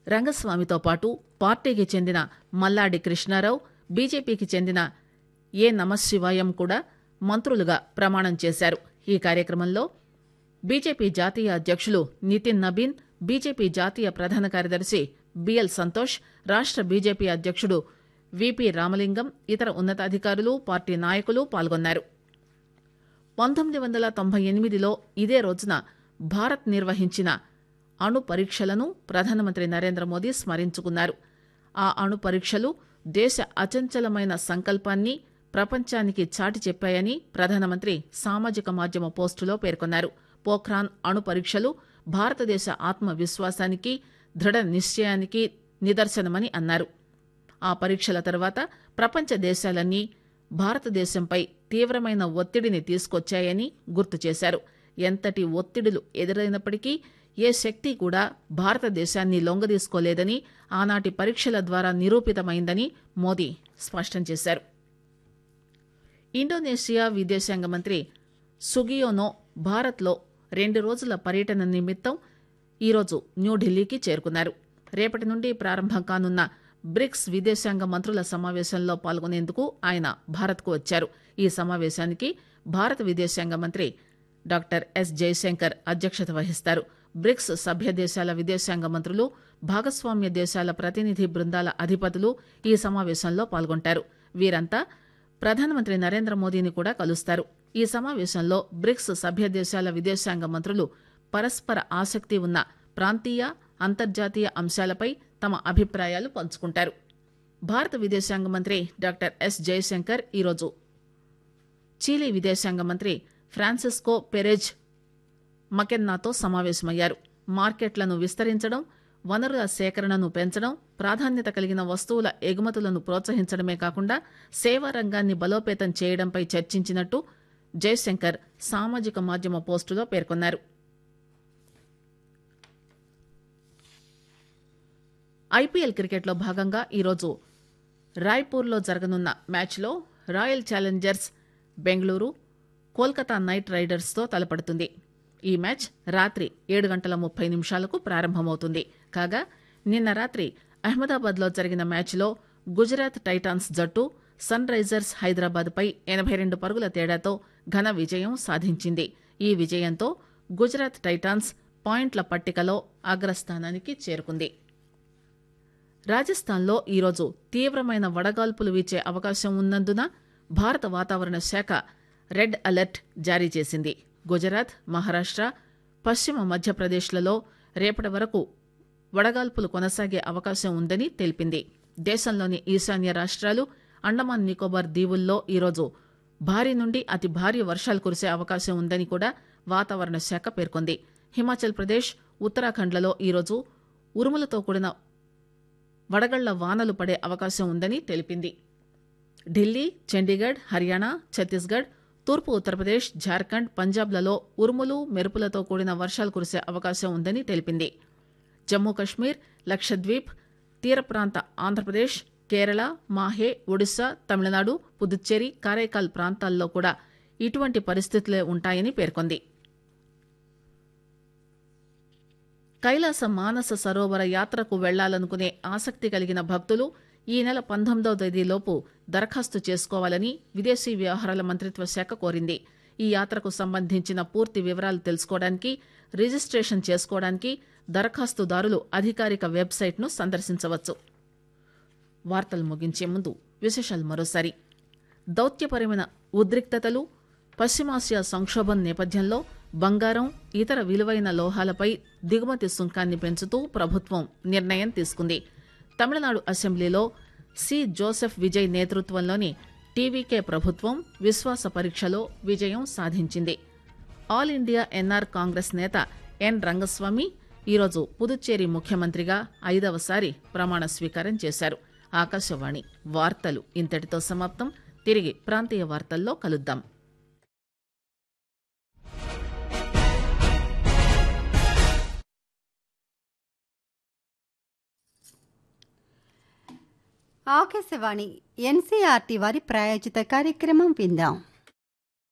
రంగస్వామితో పాటు పార్టీకి చెందిన మల్లాడి కృష్ణారావు బీజేపీకి చెందిన ఏ నమశివాయం కూడా మంత్రులుగా ప్రమాణం చేశారు ఈ కార్యక్రమంలో బీజేపీ జాతీయ అధ్యక్షులు నితిన్ నబీన్ బీజేపీ జాతీయ ప్రధాన కార్యదర్శి బిఎల్ సంతోష్ రాష్ట బీజేపీ అధ్యక్షుడు విపి రామలింగం ఇతర ఉన్నతాధికారులు పార్టీ నాయకులు పాల్గొన్నారు పంతొమ్మిది వందల తొంభై ఎనిమిదిలో ఇదే రోజున భారత్ నిర్వహించిన అణు పరీక్షలను ప్రధానమంత్రి నరేంద్ర మోదీ స్మరించుకున్నారు ఆ అణు పరీక్షలు దేశ అచంచలమైన సంకల్పాన్ని ప్రపంచానికి చాటి చెప్పాయని ప్రధానమంత్రి సామాజిక మాధ్యమ పోస్టులో పేర్కొన్నారు పోఖ్రాన్ అణు పరీక్షలు భారతదేశ ఆత్మవిశ్వాసానికి దృఢ నిశ్చయానికి నిదర్శనమని అన్నారు ఆ పరీక్షల తర్వాత ప్రపంచ దేశాలన్నీ భారతదేశంపై తీవ్రమైన ఒత్తిడిని తీసుకొచ్చాయని గుర్తు చేశారు ఎంతటి ఒత్తిడులు ఎదురైనప్పటికీ ఏ శక్తి కూడా భారతదేశాన్ని లొంగదీసుకోలేదని ఆనాటి పరీక్షల ద్వారా నిరూపితమైందని మోదీ స్పష్టం చేశారు ఇండోనేషియా విదేశాంగ మంత్రి సుగియోనో భారత్లో రెండు రోజుల పర్యటన నిమిత్తం ఈరోజు న్యూఢిల్లీకి చేరుకున్నారు రేపటి నుండి ప్రారంభం కానున్న బ్రిక్స్ విదేశాంగ మంత్రుల సమావేశంలో పాల్గొనేందుకు ఆయన భారత్కు వచ్చారు ఈ సమావేశానికి భారత విదేశాంగ మంత్రి డాక్టర్ ఎస్ జయశంకర్ అధ్యక్షత వహిస్తారు బ్రిక్స్ సభ్య దేశాల విదేశాంగ మంత్రులు భాగస్వామ్య దేశాల ప్రతినిధి బృందాల అధిపతులు ఈ సమావేశంలో పాల్గొంటారు వీరంతా ప్రధానమంత్రి నరేంద్ర మోదీని కూడా కలుస్తారు ఈ సమావేశంలో బ్రిక్స్ సభ్య దేశాల విదేశాంగ మంత్రులు పరస్పర ఆసక్తి ఉన్న ప్రాంతీయ అంతర్జాతీయ అంశాలపై తమ అభిప్రాయాలు పంచుకుంటారు భారత విదేశాంగ మంత్రి డాక్టర్ ఎస్ జయశంకర్ ఈరోజు చీలీ విదేశాంగ మంత్రి ఫ్రాన్సిస్కో పెరెజ్ మకెన్నాతో సమావేశమయ్యారు మార్కెట్లను విస్తరించడం వనరుల సేకరణను పెంచడం ప్రాధాన్యత కలిగిన వస్తువుల ఎగుమతులను ప్రోత్సహించడమే కాకుండా సేవా రంగాన్ని బలోపేతం చేయడంపై చర్చించినట్టు జయశంకర్ సామాజిక మాధ్యమ పోస్టులో పేర్కొన్నారు ఐపీఎల్ క్రికెట్లో భాగంగా ఈరోజు రాయ్పూర్లో జరగనున్న మ్యాచ్లో Royal Challengers Bengaluru Kolkata Knight రైడర్స్తో తలపడుతుంది ఈ మ్యాచ్ రాత్రి ఏడు గంటల ముప్పై నిమిషాలకు ప్రారంభమవుతుంది కాగా నిన్న రాత్రి అహ్మదాబాద్లో జరిగిన మ్యాచ్లో గుజరాత్ టైటాన్స్ జట్టు సన్ రైజర్స్ హైదరాబాద్పై ఎనభై రెండు పరుగుల తేడాతో ఘన విజయం సాధించింది ఈ విజయంతో గుజరాత్ టైటాన్స్ పాయింట్ల పట్టికలో అగ్రస్థానానికి చేరుకుంది రాజస్థాన్లో ఈరోజు తీవ్రమైన వడగాల్పులు వీచే అవకాశం ఉన్నందున భారత వాతావరణ శాఖ రెడ్ అలర్ట్ జారీ చేసింది గుజరాత్ మహారాష్ట పశ్చిమ మధ్యప్రదేశ్లలో రేపటి వరకు వడగాల్పులు కొనసాగే అవకాశం ఉందని తెలిపింది దేశంలోని ఈశాన్య రాష్ట్రాలు అండమాన్ నికోబార్ దీవుల్లో ఈరోజు భారీ నుండి అతి భారీ వర్షాలు కురిసే అవకాశం ఉందని కూడా వాతావరణ శాఖ పేర్కొంది హిమాచల్ ప్రదేశ్ ఉత్తరాఖండ్లలో ఈరోజు ఉరుములతో కూడిన వడగళ్ల వానలు పడే అవకాశం ఉందని తెలిపింది ఢిల్లీ చండీగఢ్ హర్యానా ఛత్తీస్గఢ్ తూర్పు ఉత్తరప్రదేశ్ జార్ఖండ్ పంజాబ్లలో ఉరుములు మెరుపులతో కూడిన వర్షాలు కురిసే అవకాశం ఉందని తెలిపింది జమ్మూ కశ్మీర్ లక్షద్వీప్ తీర ప్రాంత ఆంధ్రప్రదేశ్ కేరళ మాహే ఒడిశా తమిళనాడు పుదుచ్చేరి కారైకాల్ ప్రాంతాల్లో కూడా ఇటువంటి పరిస్థితులే ఉంటాయని పేర్కొంది కైలాస మానస సరోవర యాత్రకు వెళ్లాలనుకునే ఆసక్తి కలిగిన భక్తులు ఈ నెల పంతొమ్మిదవ తేదీలోపు దరఖాస్తు చేసుకోవాలని విదేశీ వ్యవహారాల మంత్రిత్వ శాఖ కోరింది ఈ యాత్రకు సంబంధించిన పూర్తి వివరాలు తెలుసుకోవడానికి రిజిస్ట్రేషన్ చేసుకోవడానికి దరఖాస్తుదారులు అధికారిక వెబ్సైట్ను సందర్శించవచ్చు వార్తలు ముగించే ముందు విశేషాలు మరోసారి దౌత్యపరమైన ఉద్రిక్తతలు పశ్చిమాసియా సంక్షోభం నేపథ్యంలో బంగారం ఇతర విలువైన లోహాలపై దిగుమతి సుంకాన్ని పెంచుతూ ప్రభుత్వం నిర్ణయం తీసుకుంది తమిళనాడు అసెంబ్లీలో సి జోసెఫ్ విజయ్ నేతృత్వంలోని టీవీకే ప్రభుత్వం విశ్వాస పరీక్షలో విజయం సాధించింది ఆల్ ఇండియా ఎన్ఆర్ కాంగ్రెస్ నేత ఎన్ రంగస్వామి ఈరోజు పుదుచ్చేరి ముఖ్యమంత్రిగా ఐదవసారి ప్రమాణ స్వీకారం చేశారు ఆకాశవాణి వార్తలు ఇంతటితో సమాప్తం తిరిగి ప్రాంతీయ వార్తల్లో కలుద్దాం ఆకాశవాణి ఎన్సీఆర్టీ వారి ప్రాయోజిత కార్యక్రమం విందాం